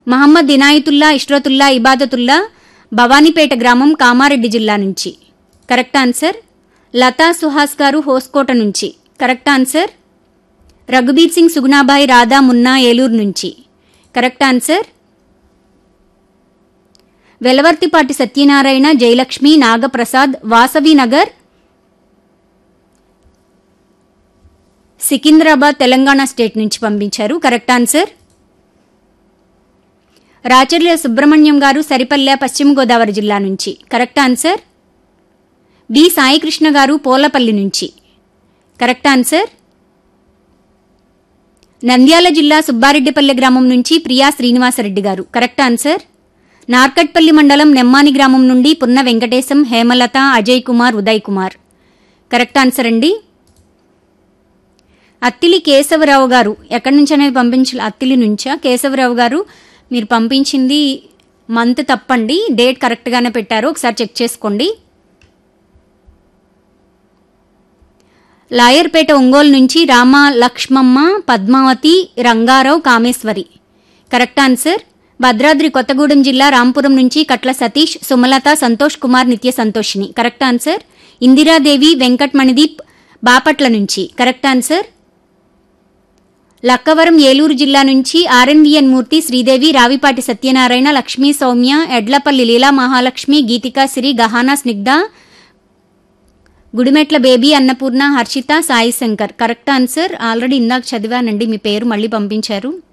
మహమ్మద్ ఇనాయతుల్లా ఇష్రతుల్లా ఇబాదతుల్లా భవానీపేట గ్రామం కామారెడ్డి జిల్లా నుంచి కరెక్ట్ ఆన్సర్ లతా సుహాస్ గారు హోస్కోట నుంచి కరెక్ట్ ఆన్సర్ రఘుబీర్ సింగ్ సుగుణాబాయి రాధా మున్నా ఏలూరు నుంచి correct answer Velavarthipati Satyanarayana Jayalakshmi Nagaprasad Vasavi Nagar Secunderabad Telangana state నుంచి పంపించారు కరెక్ట్ ఆన్సర్ రాచర్ల సుబ్రహ్మణ్యం గారు సరిపల్లె పశ్చిమ గోదావరి జిల్లా నుంచి కరెక్ట్ ఆన్సర్ బి సాయికృష్ణ గారు పోలపల్లి నుంచి కరెక్ట్ ఆన్సర్ నంద్యాల జిల్లా సుబ్బారెడ్డిపల్లె గ్రామం నుంచి ప్రియా శ్రీనివాసరెడ్డి గారు కరెక్ట్ ఆన్సర్ నార్కట్పల్లి మండలం నెమ్మాని గ్రామం నుండి పున్న వెంకటేశం హేమలత అజయ్ కుమార్ ఉదయ్ కుమార్ కరెక్ట్ ఆన్సర్ అండి అత్తిలి కేశవరావు గారు ఎక్కడి నుంచి అనేది పంపించాలి అత్తిలి నుంచా కేశవరావు గారు మీరు పంపించింది మంత్ తప్పండి డేట్ కరెక్ట్గానే పెట్టారు ఒకసారి చెక్ చేసుకోండి లాయర్పేట ఒంగోలు నుంచి రామ లక్ష్మమ్మ పద్మావతి రంగారావు కామేశ్వరి కరెక్ట్ ఆన్సర్ భద్రాద్రి కొత్తగూడెం జిల్లా రాంపురం నుంచి కట్ల సతీష్ సుమలత సంతోష్ కుమార్ నిత్య సంతోషిని కరెక్ట్ ఆన్సర్ ఇందిరాదేవి వెంకట్ మణిదీప్ బాపట్ల నుంచి కరెక్ట్ ఆన్సర్ లక్కవరం ఏలూరు జిల్లా నుంచి R N V N Murthy Sridevi Ravipati Satyanarayana Lakshmi Soumya Edlapalli Leela Mahalakshmi Geetika Siri Gahana Snigdha Gudimetla Baby Annapurna Harshitha Sai Shankar correct answer already ఇందాక చదివానండి మీ పేరు మళ్ళీ పంపించారు